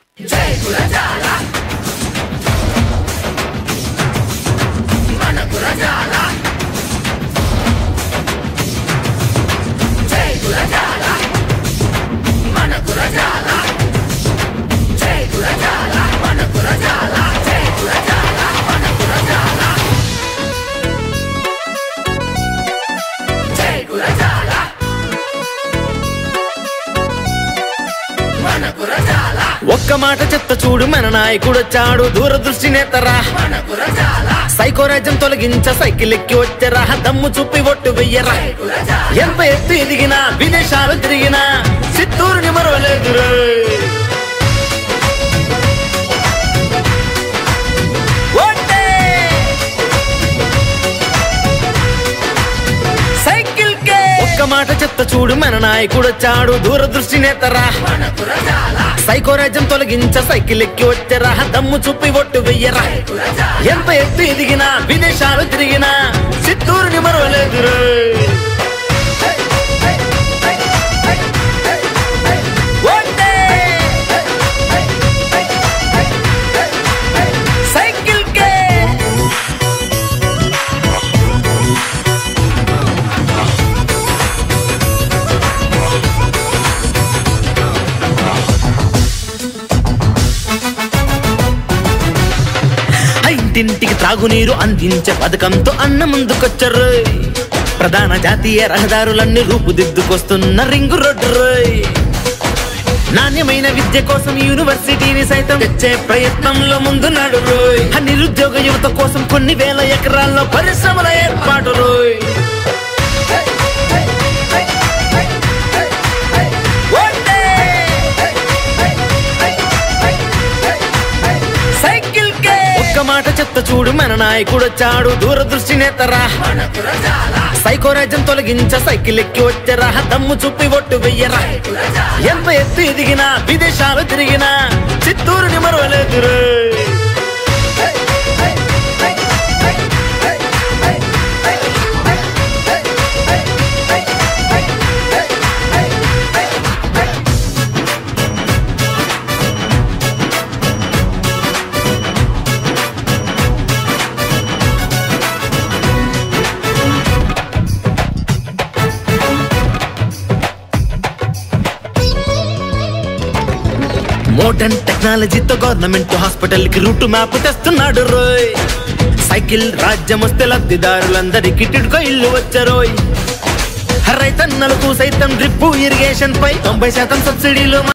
ఒక్క మాట చెత్త చూడు మన నాయకుడొచ్చాడు దూరదృష్టి నేతరా సైకోరాజ్యం తొలగించ సైకిల్ ఎక్కి వచ్చరా దమ్ము చూపి ఒట్టు వెయ్యరా ఎంత ఎత్తు ఎదిగినా విదేశాలు తిరిగినా చిత్తూరుని మరవలేదురా ఓటే! సైకిల్ కే ఒక్క మాట చెత్త చూడు మన నాయకుడొచ్చాడు దూరదృష్టి నేతరా సైకోరాజ్యం తొలగించ సైకిల్ ఎక్కి వచ్చరా దమ్ము చూపి ఒట్టు వెయ్యరా ఎంత ఎత్తు ఎదిగినా విదేశాలు తిరిగినా చిత్తూరుని మరవలేదురా ఓటే! సైకిల్ కే ఆ ఇంటింటికి త్రాగునీరు అందించే పథకంతో అన్న ముందుకొచ్చరు ప్రధాన జాతీయ రహదారులన్నీ రూపుదిద్దుకొస్తున్న రింగు రోడ్డు రోయ్ నాణ్యమైన విద్య కోసం యూనివర్సిటీని సైతం తెచ్చే ప్రయత్నంలో ముందు నాడు రోయ్ ఆ నిరుద్యోగ యువత కోసం కొన్ని వేల ఎకరాల్లో పరిశ్రమల ఏర్పాటు రోయ్ ఓటే! సైకిల్ కే ఒక్క మాట చెత్త చూడు మన నాయకుడొచ్చాడు దూరదృష్టి నేతరా సైకోరాజ్యం తొలగించ సైకిల్ ఎక్కి వచ్చరా దమ్ము చూపి ఒట్టు వెయ్యరా ఎంత ఎత్తు ఎదిగినా విదేశాలు తిరిగినా చిత్తూరుని మరవలేదురా మోడర్న్ టెక్నాలజీతో గవర్నమెంట్ హాస్పిటల్ కి రూట్ మ్యాప్ తెస్తున్నాడు రోయ్ సైకిల్ రాజ్యం వస్తే లబ్ధిదారులందరికీ టిడ్కో ఇల్లు వచ్చరోయ్ రైతన్నలకు సైతం డ్రిప్ ఇరిగేషన్ పై తొంభై శాతం సబ్సిడీలు